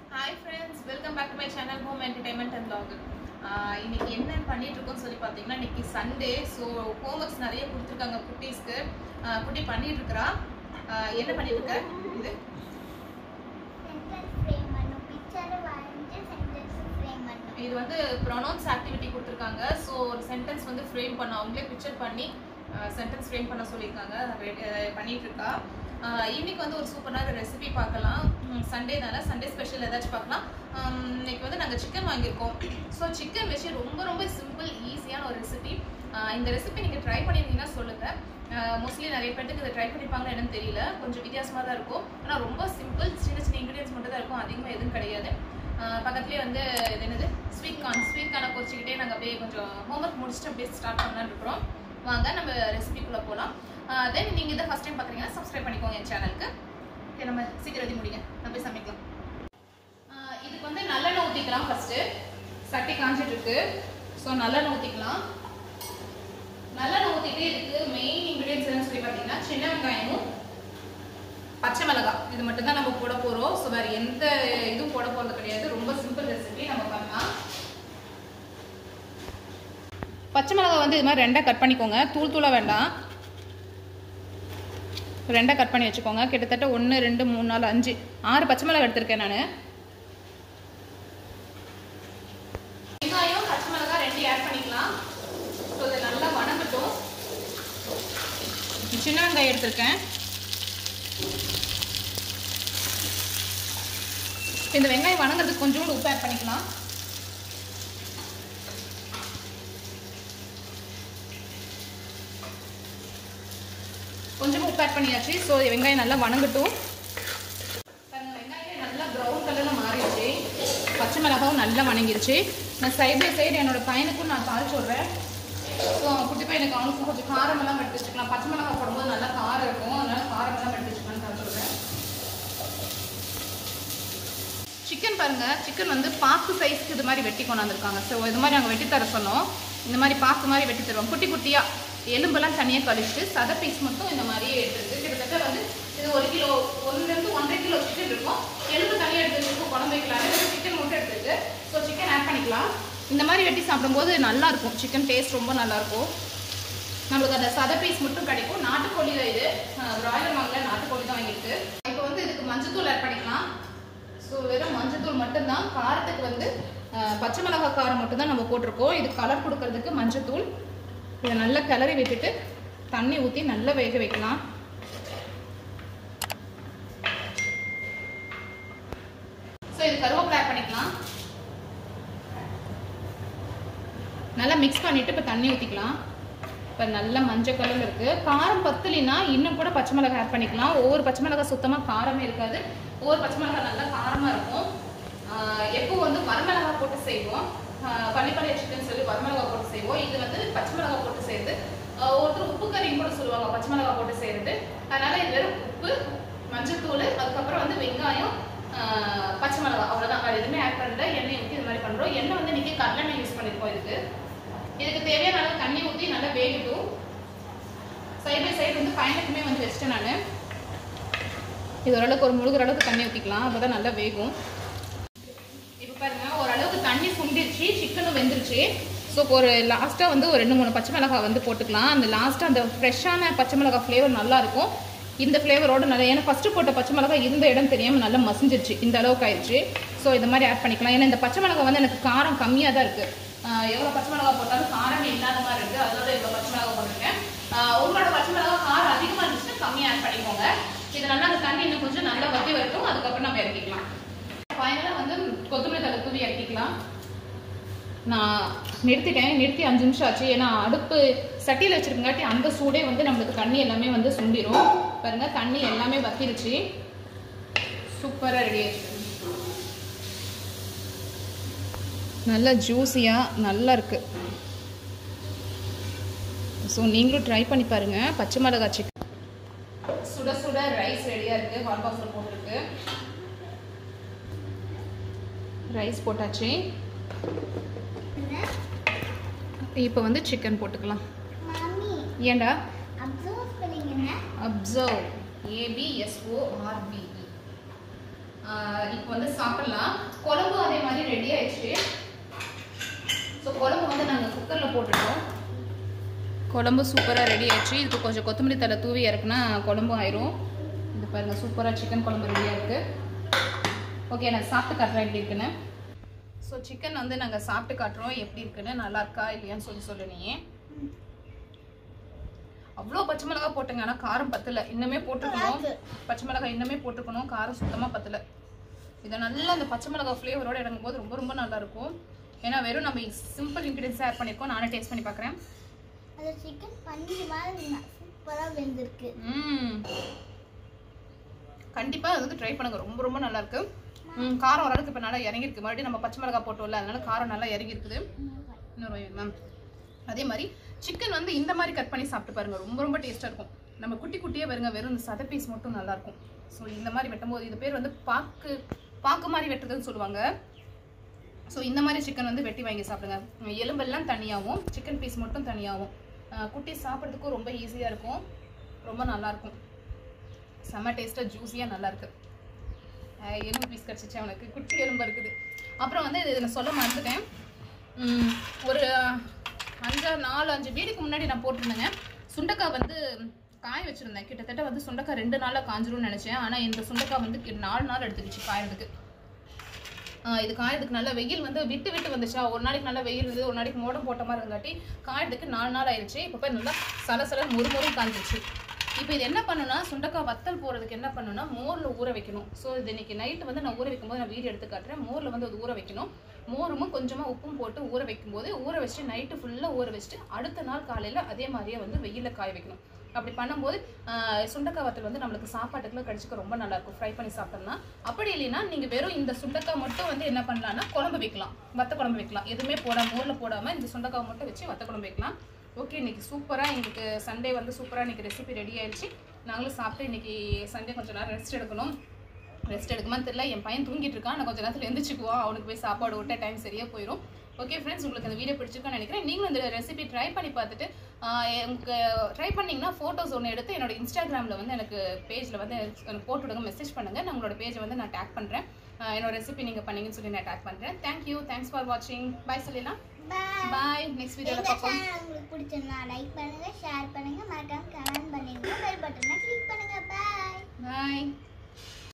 hi friends welcome back to my channel home entertainment and vlog இன்னைக்கு என்ன பண்ணிட்டு இருக்கோம்னு சொல்லி பார்த்தீங்கன்னா இன்னைக்கு சண்டே ஸோ ஹோம்ஒர்க்ஸ் நிறைய கொடுத்துருக்காங்க குட்டீஸ்க்கு ஆஹ் குட்டி பண்ணிட்டு இருக்கிறா ஆஹ் என்ன பண்ணிட்டு இருக்க இது சென்டென்ஸ் ஃப்ரேம் பண்ணும் பிக்சரை வரைஞ்சு சென்டென்ஸ் ஃப்ரேம் பண்ணும் இது வந்து ப்ரொனவுன்ஸ் ஆக்டிவிட்டி கொடுத்துருக்காங்க ஸோ ஒரு சென்டென்ஸ் வந்து ஃப்ரேம் பண்ண அவங்களே பிக்சர் பண்ணி சென்டென்ஸ் ஃப்ரேம் பண்ண சொல்லியிருக்காங்க ரெடி- அஹ் பண்ணிட்டு இருக்கா ஆஹ் இன்னைக்கு வந்து ஒரு சூப்பரான ரெசிபி பார்க்கலாம் சண்டே தானே சண்டே ஸ்பெஷல் ஏதாச்சும் பார்க்கலாம் ஹம், இன்னைக்கு வந்து நாங்கள் சிக்கன் வாங்கியிருக்கோம் ஸோ சிக்கன் வச்சு ரொம்ப ரொம்ப சிம்பிள் ஈஸியான ஒரு ரெசிபி இந்த ரெசிபி நீங்கள் ட்ரை பண்ணியிருந்தீங்கன்னா சொல்லுங்கள் மோஸ்ட்லி நிறைய பேர்த்துக்கு இதை ட்ரை பண்ணிப்பாங்களா என்னன்னு தெரியல கொஞ்சம் வித்தியாசமாக தான் இருக்கும் ஆனால் ரொம்ப சிம்பிள் சின்ன சின்ன இன்க்ரீடியன்ஸ் மட்டும் தான் இருக்கும் அதிகமாக எதுவும் கிடையாது ஆஹ் பக்கத்துலேயே வந்து இது என்னது ஸ்வீட் கார்ன் ஸ்வீட் கார்னை பொரிச்சுக்கிட்டே நாங்கள் அப்படியே கொஞ்சம் ஹோம்ஒர்க் முடிச்சுட்டு அப்படியே ஸ்டார்ட் பண்ணலான்னு இருக்கிறோம் வாங்க நம்ம ரெசிபிக்குள்ளே போகலாம் தென் நீங்கள் இதை ஃபஸ்ட் டைம் பார்க்குறீங்கன்னா சப்ஸ்கிரைப் பண்ணிக்கோங்க என் சேனலுக்கு ஓகே நம்ம சீக்கிரம் எழுதி முடிங்க நம்ம போய் சமைக்கலாம் ஆஹ் இதுக்கு வந்து நல்லெண்ணெய் ஊற்றிக்கலாம் ஃபஸ்ட்டு சட்டி காஞ்சிட்டு இருக்கு ஸோ நல்லெண்ணெய் ஊற்றிக்கலாம் நல்லெண்ணெய் ஊற்றிட்டு இதுக்கு மெயின் இன்க்ரீடியன்ஸ் என்னன்னு சொல்லி பார்த்தீங்கன்னா சின்ன வெங்காயமும் பச்சை மிளகாய் இது மட்டும் தான் நம்ம போட போறோம் ஸோ வேற எந்த இதுவும் போட போறது கிடையாது ரொம்ப சிம்பிள் ரெசிபி நம்ம பண்ணலாம் பச்சை மிளகாய் வந்து இது மாதிரி ரெண்டா கட் பண்ணிக்கோங்க தூள் தூளா வேண்டாம் ரெண்டா கட் பண்ணி வச்சுக்கோங்க கிட்டத்தட்ட ஒன்று ரெண்டு மூணு நாலு அஞ்சு ஆறு பச்சை மிளகாய் எடுத்திருக்கேன் நான் வெங்காயம் பச்சை மிளகாய் ரெண்டு ஆட் பண்ணிக்கலாம் ஸோ இதை நல்லா வணங்கட்டும் சின்ன வெங்காயம் எடுத்திருக்கேன் இப்ப இந்த வெங்காயம் வணங்குறதுக்கு கொஞ்சோண்டு உப்பு ஆட் பண்ணிக்கலாம் கொஞ்சமா உப்பு ஆட் பண்ணியாச்சு ஸோ வெங்காயம் நல்லா வணங்கட்டும் பாருங்க, வெங்காயம் நல்லா ப்ரௌன் கலர்ல மாறிடுச்சு பச்சை மிளகாவும் நல்லா வணங்கிருச்சு நான் சைடு பை சைடு என்னோட பையனுக்கும் நான் தாளிச்சு விட்றேன் ஸோ குட்டி பையனுக்கு அவனுக்கும் கொஞ்சம் காரமெல்லாம் எடுத்து வச்சுக்கலாம் பச்சை மிளகாய் போடும்போது நல்லா காரம் இருக்கும் அதனால காரமெல்லாம் எடுத்து வச்சுக்கலாம்னு தாளிச்சு விட்றேன் சிக்கன் பாருங்க சிக்கன் வந்து பாக்கு சைஸ்க்கு இது மாதிரி வெட்டி கொண்டாந்துருக்காங்க ஸோ இது மாதிரி நாங்கள் வெட்டி தர சொன்னோம் இந்த மாதிரி பாக்கு மாதிரி வெட்டி தருவோம் குட்டி குட்டியா எலும்பெல்லாம் தனியாக கழிச்சிட்டு சத பீஸ் மட்டும் இந்த மாதிரியே எடுத்துருக்கு கிட்டத்தட்ட வந்து இது ஒரு கிலோ ஒன்றுலேருந்து ஒன்றரை கிலோ சிக்கன் இருக்கும் எலும்பு தனியாக எடுத்து வச்சிருக்கோம் குழம்பு வைக்கலாம் சிக்கன் மட்டும் எடுத்துருக்கு ஸோ சிக்கன் ஆட் பண்ணிக்கலாம் இந்த மாதிரி வெட்டி சாப்பிடும்போது நல்லா இருக்கும் சிக்கன் டேஸ்ட் ரொம்ப நல்லா இருக்கும் நம்மளுக்கு அந்த சத பீஸ் மட்டும் கிடைக்கும் நாட்டுக்கோழி தான் இது பிராய்லர் வாங்கல நாட்டுக்கோழி தான் வாங்கியிருக்கு இப்போ வந்து இதுக்கு மஞ்சத்தூள் ஆட் பண்ணிக்கலாம் ஸோ வெறும் மஞ்சத்தூள் மட்டும்தான் காரத்துக்கு வந்து அஹ், பச்சை மிளகாய் காரம் மட்டும்தான் நம்ம போட்டிருக்கோம் இது கலர் கொடுக்கறதுக்கு மஞ்சத்தூள் இதை நல்லா கிளறி விட்டுட்டு தண்ணி ஊற்றி நல்லா வேக வைக்கலாம் ஸோ இது கருவேப்பிலை ஆட் பண்ணிக்கலாம் நல்லா மிக்ஸ் பண்ணிட்டு இப்போ தண்ணி ஊற்றிக்கலாம் இப்போ நல்ல மஞ்சள் கலர்ல இருக்கு காரம் பத்தலினா இன்னும் கூட பச்சை மிளகாய் ஆட் பண்ணிக்கலாம் ஒவ்வொரு பச்சை மிளகாய் சுத்தமாக காரமே இருக்காது ஒவ்வொரு பச்சை மிளகாய் நல்லா காரமாக இருக்கும் ஆஹ் எப்போ வந்து வரமிளகாய் போட்டு செய்வோம் ஆஹ் பள்ளிப்பாளைய சிக்கன் சொல்லி வரமிளகாய் போட்டு செய்வோம் இது வந்து பச்சை மிளகாய் போட்டு செய்யுது ஆஹ் ஒருத்தர் உப்பு கறியும் கூட சொல்லுவாங்க பச்சை மிளகாய் போட்டு செய்யறது அதனால இது வெறும் உப்பு மஞ்சத்தூள் அதுக்கப்புறம் வந்து வெங்காயம் ஆஹ் பச்சை மிளகாய் அவ்வளோதான் வேறு எதுவுமே ஆட் பண்ணல எண்ணெய் ஊற்றி இது மாதிரி பண்ணுறோம் எண்ணெய் வந்து இன்னைக்கு கடலெண்ணெய் யூஸ் பண்ணியிருக்கோம் இதுக்கு இதுக்கு தேவையான அளவு தண்ணி ஊற்றி நல்லா வேகட்டும் சைடு பை சைடு வந்து பையனுக்குமே வந்து வச்சுட்டேன் நான் இது ஓரளவுக்கு ஒரு முழுகிற அளவுக்கு தண்ணி ஊற்றிக்கலாம் அப்போ தான் நல்லா வேகும் இப்போ பாருங்க ஓரளவுக்கு தண்ணி சுண்டிருச்சு சிக்கனும் வெந்துருச்சு ஸோ இப்போ ஒரு லாஸ்ட்டாக வந்து ஒரு ரெண்டு மூணு பச்சை மிளகாய் வந்து போட்டுக்கலாம் அந்த லாஸ்ட்டாக அந்த ஃப்ரெஷ்ஷான பச்சை மிளகாய் ஃப்ளேவர் நல்லா இருக்கும் இந்த ஃப்ளேவரோட நல்லா ஏன்னா ஃபஸ்ட்டு போட்ட பச்சை மிளகாய் இருந்த இடம் தெரியாமல் நல்லா மசிஞ்சிருச்சு இந்த அளவுக்கு ஆயிடுச்சு ஸோ இந்த மாதிரி ஆட் பண்ணிக்கலாம் ஏன்னா இந்த பச்சை மிளகாய் வந்து எனக்கு காரம் கம்மியாக தான் இருக்குது எவ்வளோ பச்சை மிளகாய் போட்டாலும் காரமே இல்லாத மாதிரி இருக்குது அதோட இவ்வளோ பச்சை மிளகாய் போட்டிருக்கேன் ஆஹ் உங்களோட பச்சை மிளகாய் காரம் அதிகமாக இருந்துச்சுன்னா கம்மியாக ஆட் பண்ணிக்கோங்க இது நல்லா அந்த தண்ணி இன்னும் கொஞ்சம் நல்லா வத்தி வரட்டும் அதுக்கப்புறம் நம்ம இறக்கிக்கலாம் ஃபைனலாக வந்து கொத்தமல்லி தலை தூவி இறக்கிக்கலாம் நான் நிறுத்திட்டேன் நிறுத்தி அஞ்சு நிமிஷம் ஆச்சு ஏன்னா அடுப்பு சட்டியில் வச்சிருக்கங்காட்டி அந்த சூடே வந்து நம்மளுக்கு தண்ணி எல்லாமே வந்து சுண்டிரும் பாருங்க தண்ணி எல்லாமே வத்திருச்சு சூப்பராக ரெடி ஆயிடுச்சு நல்லா ஜூஸியாக நல்லா இருக்கு ஸோ நீங்களும் ட்ரை பண்ணி பாருங்க பச்சை மிளகாய் சிக்கன் சுட சுட ரைஸ் ரெடியாக இருக்கு ஹாட் பாக்ஸில் போட்டிருக்கு ரைஸ் போட்டாச்சு இப்போ வந்து சிக்கன் போட்டுக்கலாம் மாமி ஏண்டா அப்சர்வ் ஸ்பெல்லிங் என்ன அப்சர்வ் ஏபிஎஸ்ஓ ஆர்பிஇ இப்போ வந்து சாப்பிடலாம் குழம்பு அதே மாதிரி ரெடி ஆயிடுச்சு ஸோ குழம்பு வந்து நாங்கள் குக்கரில் போட்டுட்டோம் குழம்பு சூப்பராக ரெடி ஆயிடுச்சு இதுக்கு கொஞ்சம் கொத்தமல்லி தலை தூவி இறக்குனா குழம்பும் ஆயிரும் இது பாருங்க சூப்பராக சிக்கன் குழம்பு ரெடியாக இருக்குது ஓகே நான் சாப்பிட்டு காட்டுறேன் எப்படி இருக்குன்னு ஸோ சிக்கன் வந்து நாங்கள் சாப்பிட்டு காட்டுறோம் எப்படி இருக்குன்னு நல்லா இருக்கா இல்லையான்னு சொல்லி சொல்லு நீ அவ்வளோ பச்சை மிளகாய் போட்டுங்க ஆனால் காரம் பத்தல இன்னுமே போட்டுக்கணும் பச்சை மிளகாய் இன்னுமே போட்டுக்கணும் காரம் சுத்தமாக பத்தல இதை நல்லா அந்த பச்சை மிளகாய் ஃப்ளேவரோட இறங்கும் போது ரொம்ப ரொம்ப நல்லா இருக்கும் ஏன்னா வெறும் நம்ம சிம்பிள் இன்க்ரீடியன்ஸ் ஆட் பண்ணியிருக்கோம் நானே டேஸ்ட் பண்ணி பார்க்குறேன் அது சிக்கன் பஞ்சு மாதிரி சூப்பராக வெந்திருக்கு ம் கண்டிப்பாக அது வந்து ட்ரை பண்ணுங்க ரொம்ப ரொம்ப நல்லா இருக்கு ம், காரம் ஓரளவுக்கு இப்போ நல்லா இறங்கிருக்கு மறுபடியும் நம்ம பச்சை மிளகாய் போட்டோம்ல அதனால காரம் நல்லா இறங்கி இருக்குது இன்னொரு வாய் மேம் அதே மாதிரி சிக்கன் வந்து இந்த மாதிரி கட் பண்ணி சாப்பிட்டு பாருங்க ரொம்ப ரொம்ப டேஸ்ட்டாக இருக்கும் நம்ம குட்டி குட்டியே வருங்க வெறும் இந்த சதை பீஸ் மட்டும் நல்லா இருக்கும் ஸோ இந்த மாதிரி வெட்டும்போது இது பேர் வந்து பாக்கு பாக்கு மாதிரி வெட்டுறதுன்னு சொல்லுவாங்க ஸோ இந்த மாதிரி சிக்கன் வந்து வெட்டி வாங்கி சாப்பிடுங்க எலும்பெல்லாம் தனியாகவும் சிக்கன் பீஸ் மட்டும் தனியாகவும் அஹ் குட்டி சாப்பிட்றதுக்கும் ரொம்ப ஈஸியாக இருக்கும் ரொம்ப நல்லா இருக்கும் செம்ம டேஸ்ட்டாக ஜூஸியாக நல்லா இருக்கு அஹ் எலும்பு பீஸ் கிடச்சிச்சு அவனுக்கு குட்டி எலும்பு இருக்குது அப்புறம் வந்து இது நான் சொல்ல மறந்துட்டேன் உம், ஒரு அஞ்சு நாலு அஞ்சு வீடுக்கு முன்னாடி நான் போட்டிருந்தேங்க சுண்டக்காய் வந்து காய வச்சுருந்தேன் கிட்டத்தட்ட வந்து சுண்டக்காய் ரெண்டு நாளில் காஞ்சிரும்னு நினச்சேன் ஆனால் இந்த சுண்டக்காய் வந்து கி- நாலு நாள் எடுத்துக்கிச்சு காயறதுக்கு ஆஹ் இது காயறதுக்கு நல்லா வெயில் வந்து விட்டு விட்டு வந்துச்சா ஒரு நாளைக்கு நல்லா வெயில் இருந்தது ஒரு நாளைக்கு மோடம் போட்ட மாதிரி இருங்காட்டி காயறதுக்கு நாலு நாள் ஆயிடுச்சு இப்போ போய் நல்லா சலசல மொறு மொறு காஞ்சிச்சு இப்போ இது என்ன பண்ணுன்னா சுண்டக்காய் வத்தல் போடுறதுக்கு என்ன பண்ணுன்னா மோரில் ஊற வைக்கணும் ஸோ இது இன்னைக்கு நைட்டு வந்து நான் ஊற வைக்கும்போது நான் வீடியோ எடுத்து காட்டுறேன் மோரில் வந்து அது ஊற வைக்கணும் மோரும் கொஞ்சமாக உப்பும் போட்டு ஊற வைக்கும்போது ஊற வச்சுட்டு நைட்டு ஃபுல்லாக ஊற வச்சுட்டு அடுத்த நாள் காலையில் அதே மாதிரியே வந்து வெயிலில் காய வைக்கணும் அப்படி பண்ணும்போது ஆஹ், சுண்டக்காய் வத்தல் வந்து நம்மளுக்கு சாப்பாட்டுக்குள்ள கடிச்சிக்க ரொம்ப நல்லா இருக்கும் ஃப்ரை பண்ணி சாப்பிட்டோம்னா அப்படி இல்லைன்னா நீங்கள் வெறும் இந்த சுண்டக்காய் மட்டும் வந்து என்ன பண்ணலாம்னா குழம்பு வைக்கலாம் வத்த குழம்பு வைக்கலாம் எதுவுமே போடாம மோரில் போடாமல் இந்த சுண்டக்காய் மட்டும் வச்சு வத்த குழம்பு வைக்கலாம் ஓகே இன்னைக்கு சூப்பராக எங்களுக்கு சண்டே வந்து சூப்பராக இன்னைக்கு ரெசிபி ரெடி ஆயிடுச்சு நாங்களும் சாப்பிட்டு இன்னைக்கு சண்டே கொஞ்சம் நேரம் ரெஸ்ட் எடுக்கணும் ரெஸ்ட் எடுக்குமான்னு தெரியல என் பையன் தூங்கிட்டு இருக்கான் நான் கொஞ்ச நேரத்தில் எந்திரிச்சுக்குவான் அவனுக்கு போய் சாப்பாடு விட்ட டைம் சரியா போயிடும் ஓகே ஃப்ரெண்ட்ஸ் உங்களுக்கு இந்த வீடியோ பிடிச்சிருக்கான்னு நினைக்கிறேன் நீங்களும் இந்த ரெசிபி ட்ரை பண்ணி பார்த்துட்டு ஆஹ், எனக்கு ட்ரை பண்ணீங்கன்னா ஃபோட்டோஸ் ஒன்று எடுத்து என்னோட இன்ஸ்டாகிராமில் வந்து எனக்கு பேஜில் வந்து எனக்கு போட்டு விடுங்க மெசேஜ் பண்ணுங்கள் நான் உங்களோட பேஜை வந்து நான் டேக் பண்ணுறேன் என்னோட ரெசிபி நீங்கள் பண்ணீங்கன்னு சொல்லி நான் டேக் பண்ணுறேன் தேங்க்யூ தேங்க்ஸ் ஃபார் வாட்சிங் பாய் சொல்லலாம் பாய் பாய் நெக்ஸ்ட் வீடியோவில் எங்க பார்ப்போம் சேனல் உங்களுக்கு பிடிச்சிருந்தா லைக் பண்ணுங்க ஷேர் பண்ணுங்க மறக்காம கமெண்ட் பண்ணுங்க பெல் பட்டனை கிளிக் பண்ணுங்க பாய் பாய்